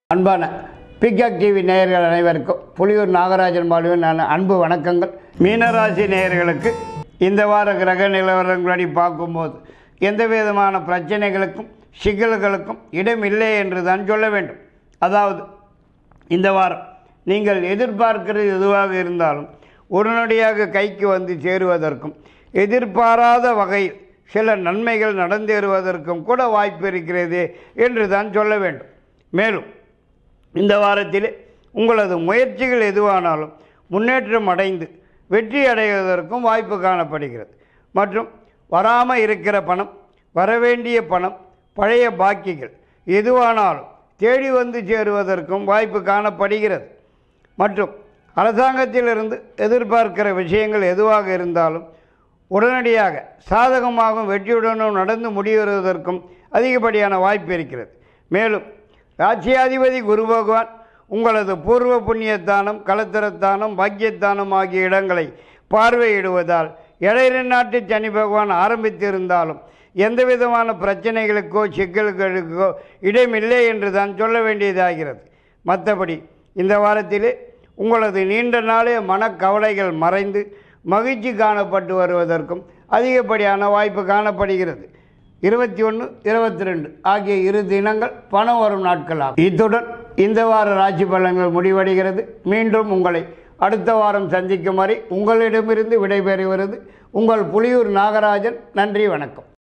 அன்பான pick up TV நேயர்கள் அனைவருக்கும் புலியூர் நாகராஜன் பாலுவின் நான் அன்பு வணக்கங்கள் மீனராசி நேயர்களுக்கு இந்த வார கிரக நிலவரங்களடி பார்க்கும்போது எந்த விதமான பிரச்சனைகளுக்கும் சிக்கல்களுக்கும் இடமில்லை என்று தான் சொல்ல வேண்டும் அதாவது இந்த வாரம் நீங்கள் எதிர்பார்க்கிறது எதுவாக இருந்தாலும் உடனடியாக கைக்கு வந்து சேருவதற்கும் எதிர்பாராத வகையில் சில நன்மைகள் நடந்தேறுவதற்கும் கூட வாய்ப்பு இருக்கிறது என்று தான் சொல்ல வேண்டும் மேலும் இந்த வாரத்திலே உங்களது முயற்சிகள் எதுவானாலும் முன்னேற்றம் அடைந்து வெற்றி அடைவதற்கும் வாய்ப்பு காணப்படுகிறது மற்றும் வராமல் இருக்கிற பணம் வரவேண்டிய பணம் பழைய பாக்கிகள் எதுவானாலும் தேடி வந்து சேருவதற்கும் வாய்ப்பு காணப்படுகிறது மற்றும் அரசாங்கத்திலிருந்து எதிர்பார்க்கிற விஷயங்கள் எதுவாக இருந்தாலும் உடனடியாக சாதகமாகவும் வெற்றியுடனும் நடந்து முடிவதற்கும் அதிகப்படியான வாய்ப்பு இருக்கிறது மேலும் ராஜ்யாதிபதி குரு பகவான் உங்களது பூர்வ புண்ணியத்தானம் கலத்திரத்தானம் பாக்கியத்தானம் ஆகிய இடங்களை பார்வையிடுவதால் இடையிறு நாட்டு சனி பகவான் ஆரம்பித்திருந்தாலும் எந்த விதமான பிரச்சனைகளுக்கோ சிக்கல்களுக்கோ இடமில்லை என்று தான் சொல்ல வேண்டியதாகிறது மற்றபடி இந்த வாரத்திலே உங்களது நீண்ட நாளே மனக்கவலைகள் மறைந்து மகிழ்ச்சி காணப்பட்டு வருவதற்கும் அதிகப்படியான வாய்ப்பு காணப்படுகிறது இருபத்தி ஒன்று இருபத்தி ரெண்டு ஆகிய இரு தினங்கள் பணம் வரும் நாட்களாகும் இத்துடன் இந்த வார ராசி பலன்கள் முடிவடைகிறது மீண்டும் உங்களை அடுத்த வாரம் சந்திக்கும் வரை உங்களிடமிருந்து விடைபெறுகிறது உங்கள் புலியூர் நாகராஜன் நன்றி வணக்கம்